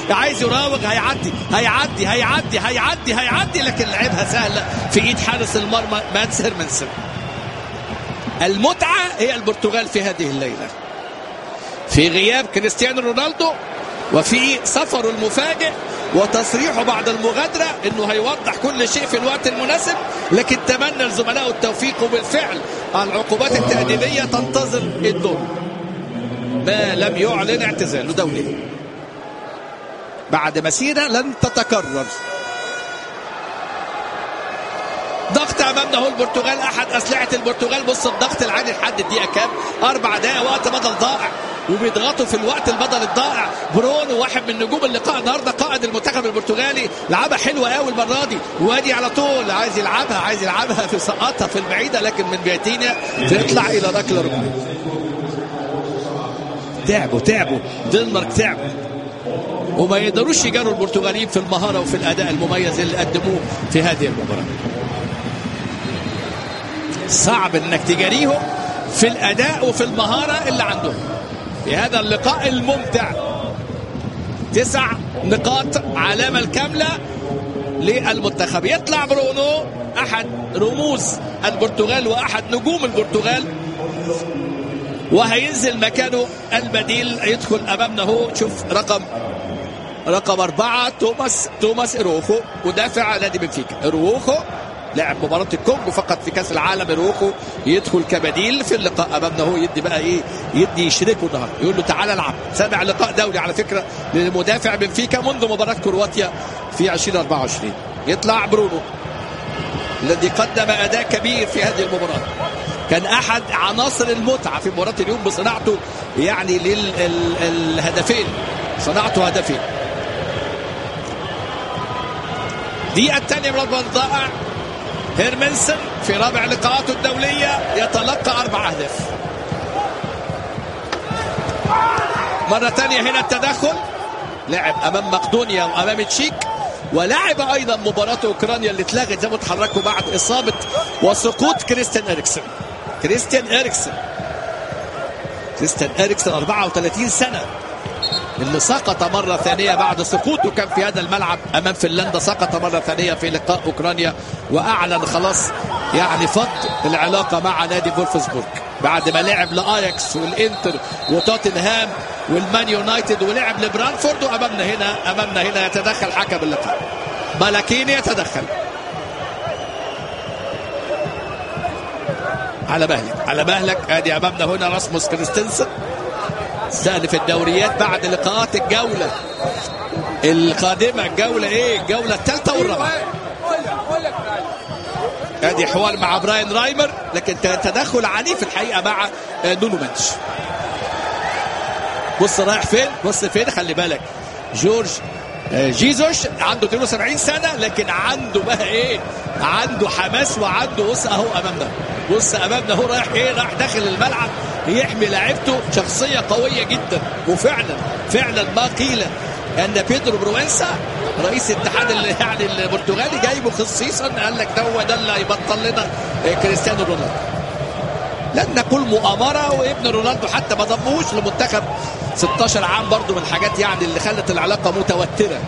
عايز يراوغ هيعدي هيعدي هيعدي هيعدي هيعدي لكن لعبها سهله في ايد حارس المرمى ماتس هيرمنسن المتعه هي البرتغال في هذه الليله في غياب كريستيانو رونالدو وفي سفره المفاجئ وتصريحه بعد المغادرة انه هيوضح كل شيء في الوقت المناسب لكن تمنى لزملائه التوفيق وبالفعل العقوبات التأديبية تنتظر الدور ما لم يعلن اعتزاله دولي بعد مسيرة لن تتكرر ضغط امامنا هو البرتغال احد اسلحه البرتغال بص الضغط العالي لحد الدقيقه كام اربع دقائق وقت بدل ضائع وبيضغطوا في الوقت البدل الضائع برونو واحد من نجوم اللقاء النهارده قائد المنتخب البرتغالي لعبها حلوه قوي المره دي وادي على طول عايز يلعبها عايز يلعبها في سقطها في البعيده لكن من بيتينيا تطلع الى ركله ركنيه تعبوا تعبوا دنمارك تعبوا وما يقدروش يجاروا البرتغاليين في المهاره وفي الاداء المميز اللي قدموه في هذه المباراه صعب انك تجاريهم في الاداء وفي المهاره اللي عندهم في هذا اللقاء الممتع تسع نقاط علامة الكاملة للمنتخب يطلع برونو أحد رموز البرتغال وأحد نجوم البرتغال وهينزل مكانه البديل يدخل أمامنا هو شوف رقم رقم أربعة توماس توماس إروخو مدافع نادي بنفيكا إروخو لعب مباراة الكونغو فقط في كأس العالم إروخو يدخل كبديل في اللقاء أمامنا هو يدي بقى إيه يدي يشركه النهارده يقول له تعالى العب سابع لقاء دولي على فكرة للمدافع بنفيكا منذ مباراة كرواتيا في 2024 يطلع برونو الذي قدم أداء كبير في هذه المباراة كان أحد عناصر المتعة في مباراة اليوم بصناعته يعني للهدفين صناعته هدفين دقيقة الثانية من الضائع هيرمنسن في رابع لقاءاته الدولية يتلقى أربع أهداف مرة ثانية هنا التدخل لعب أمام مقدونيا وأمام تشيك ولعب أيضا مباراة أوكرانيا اللي اتلغت زي ما اتحركوا بعد إصابة وسقوط كريستيان إريكسن كريستيان إريكسن كريستيان إريكسن 34 سنة اللي سقط مرة ثانية بعد سقوطه كان في هذا الملعب أمام فنلندا سقط مرة ثانية في لقاء أوكرانيا وأعلن خلاص يعني فض العلاقة مع نادي فولفسبورغ بعد ما لعب لأياكس والإنتر وتوتنهام والمان يونايتد ولعب لبرانفورد وأمامنا هنا أمامنا هنا يتدخل حكم اللقاء مالاكيني يتدخل على مهلك على مهلك ادي امامنا هنا راسموس كريستنسن استهدف الدوريات بعد لقاءات الجولة القادمة الجولة ايه الجولة الثالثة والرابعة ادي حوار مع براين رايمر لكن تدخل عنيف الحقيقة مع نونو مانش بص رايح فين بص فين خلي بالك جورج جيزوش عنده 72 سنة لكن عنده بقى ايه عنده حماس وعنده بص اهو امامنا بص امامنا اهو رايح ايه رايح داخل الملعب يحمي لاعبته شخصية قوية جدا وفعلا فعلا ما قيل ان بيدرو بروينسا رئيس الاتحاد اللي يعني البرتغالي جايبه خصيصا قال لك ده هو ده اللي هيبطل لنا كريستيانو رونالدو لن نقول مؤامرة وابن رونالدو حتى ما ضمهوش لمنتخب 16 عام برضو من الحاجات يعني اللي خلت العلاقة متوترة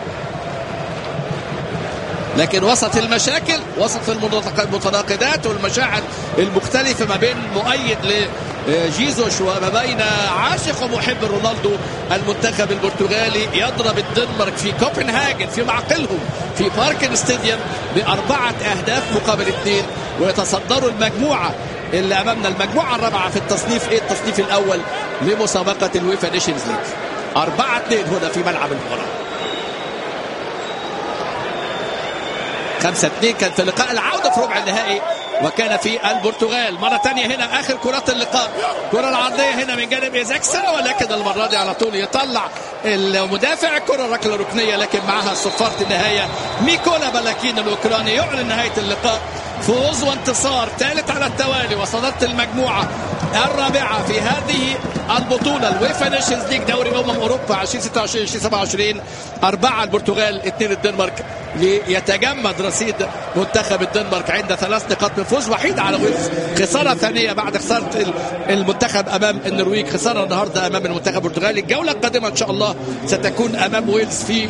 لكن وسط المشاكل وسط المتناقضات والمشاعر المختلفة ما بين مؤيد لجيزوش وما بين عاشق ومحب رونالدو المنتخب البرتغالي يضرب الدنمارك في كوبنهاجن في معقلهم في باركن ستاديوم بأربعة أهداف مقابل اثنين ويتصدروا المجموعة اللي امامنا المجموعه الرابعه في التصنيف ايه التصنيف الاول لمسابقه الويفا نيشنز ليج 4 2 هنا في ملعب المباراه 5 2 كان في لقاء العوده في ربع النهائي وكان في البرتغال مرة ثانية هنا آخر كرات اللقاء كرة العرضية هنا من جانب إيزاكسن ولكن المرة دي على طول يطلع المدافع الكرة ركلة ركنية لكن معها صفارة النهاية ميكولا بالاكين الأوكراني يعلن نهاية اللقاء فوز وانتصار ثالث على التوالي وصدرت المجموعة الرابعة في هذه البطولة الويفا نيشنز ليج دوري أمم أوروبا 2026 2027 أربعة البرتغال اثنين الدنمارك ليتجمد رصيد منتخب الدنمارك عند ثلاث نقاط من فوز وحيد على ويلز خسارة ثانية بعد خسارة المنتخب أمام النرويج خسارة النهاردة أمام المنتخب البرتغالي الجولة القادمة إن شاء الله ستكون أمام ويلز في